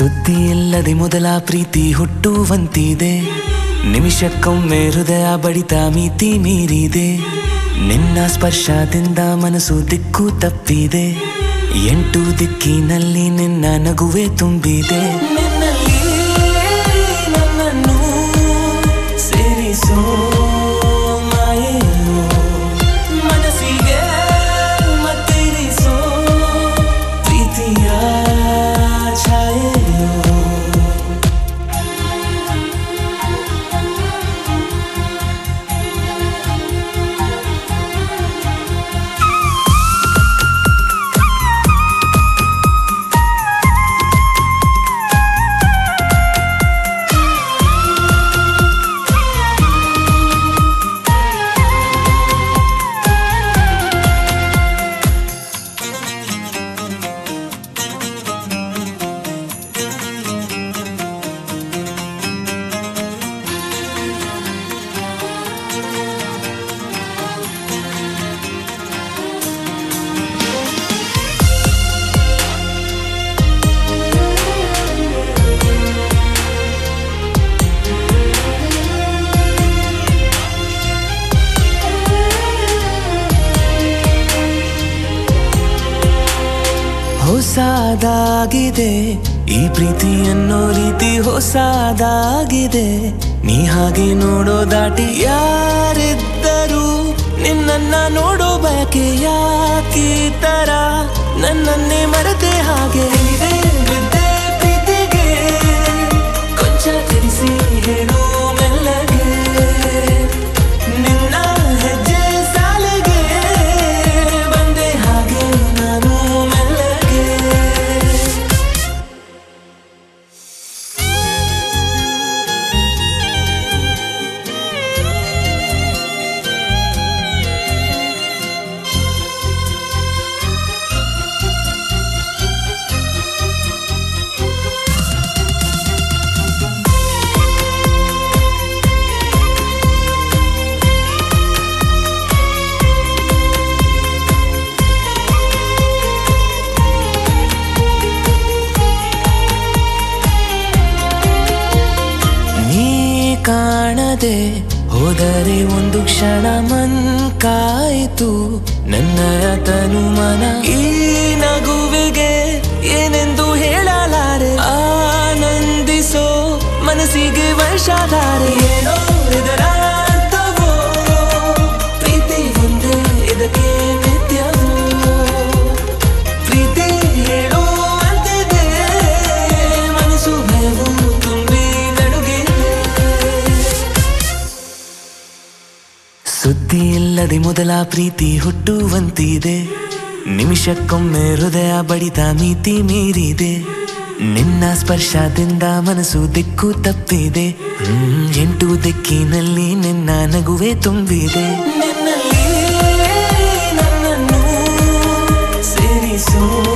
ಸುದ್ದಿ ಇಲ್ಲದೆ ಮೊದಲ ಪ್ರೀತಿ ಹುಟ್ಟುವಂತಿದೆ ನಿಮಿಷಕ್ಕೊಮ್ಮೆ ಹೃದಯ ಬಡಿತ ಮಿತಿ ಮೀರಿದೆ ನಿನ್ನ ಸ್ಪರ್ಶದಿಂದ ಮನಸ್ಸು ದಿಕ್ಕು ತಪ್ಪಿದೆ ಎಂಟು ದಿಕ್ಕಿನಲ್ಲಿ ನಿನ್ನ ನಗುವೆ ತುಂಬಿದೆ ನಿನ್ನಲ್ಲಿ ನನ್ನನ್ನು ಸೇರಿಸೋ ಮಾಯೆಯೋ ಮನಸ್ಸಿಗೆ ಮತ್ತಿರಿಸೋ ಪ್ರೀತಿಯ ಛಾಯೆಯೋ ಹೊಸದಾಗಿದೆ ಈ ಪ್ರೀತಿ ಅನ್ನೋ ರೀತಿ ಹೊಸದಾಗಿದೆ ನೀ ಹಾಗೆ ನೋಡೋ ದಾಟಿ ಯಾರಿದ್ದರು ನಿನ್ನನ್ನ ನೋಡೋ ಬಯಕೆ ಯಾಕೀ ತರ ನನ್ನನ್ನೇ ಮರೆತೆ ಹಾಗೆ ಇದೆ ಬಿದ್ದೆ ಪ್ರೀತಿಗೆ ಕೊಂಚ ತಿಳಿಸಿ ಹೇಳು ಮೆಲ್ಲಗೆ ನಿನ್ನ ಹೆಜ್ಜೆ ಸಾಲಿಗೆ ಬಂದೆ ಹಾಗೆ ನಾನು ಮೆಲ್ಲಗೆ ನೀ ಕಾಣದೆ ಹೋದರೆ ಒಂದು ಕ್ಷಣ ಮನ್ ಕಾಯಿತು ನನ್ನಯ ತನು ಮನ ಈ ನಗುವಿಗೆ ಏನೆಂದು ಹೇಳಲಾರೆ ಆನಂದಿಸೋ ಮನಸ್ಸಿಗೆ ವರ್ಷಾಧಾರೆ ಏನೋ ಇದರ ಅರ್ಥವೋ ಪ್ರೀತಿ ಒಂದೇ ಇದಕ್ಕೆ ನಿತ್ಯವೋ ಪ್ರೀತಿ ಹೇಳುವಂತಿದೆ ಮನಸ್ಸು ಭಯವು ತುಂಬಿ ನಡುಗಿದೆ ಸುದ್ದಿ ಇಲ್ಲದೆ ಮೊದಲ ಪ್ರೀತಿ ಹುಟ್ಟುವಂತಿದೆ ನಿಮಿಷಕ್ಕೊಮ್ಮೆ ಹೃದಯ ಬಡಿತ ಮಿತಿ ಮೀರಿದೆ ನಿನ್ನ ಸ್ಪರ್ಶದಿಂದ ಮನಸ್ಸು ದಿಕ್ಕು ತಪ್ಪಿದೆ ಹ್ಮ್, ಎಂಟು ದಿಕ್ಕಿನಲ್ಲಿ ನಿನ್ನ ನಗುವೆ ತುಂಬಿದೆ ನಿನ್ನಲ್ಲಿ ನನ್ನನ್ನು ಸೇರಿಸೋ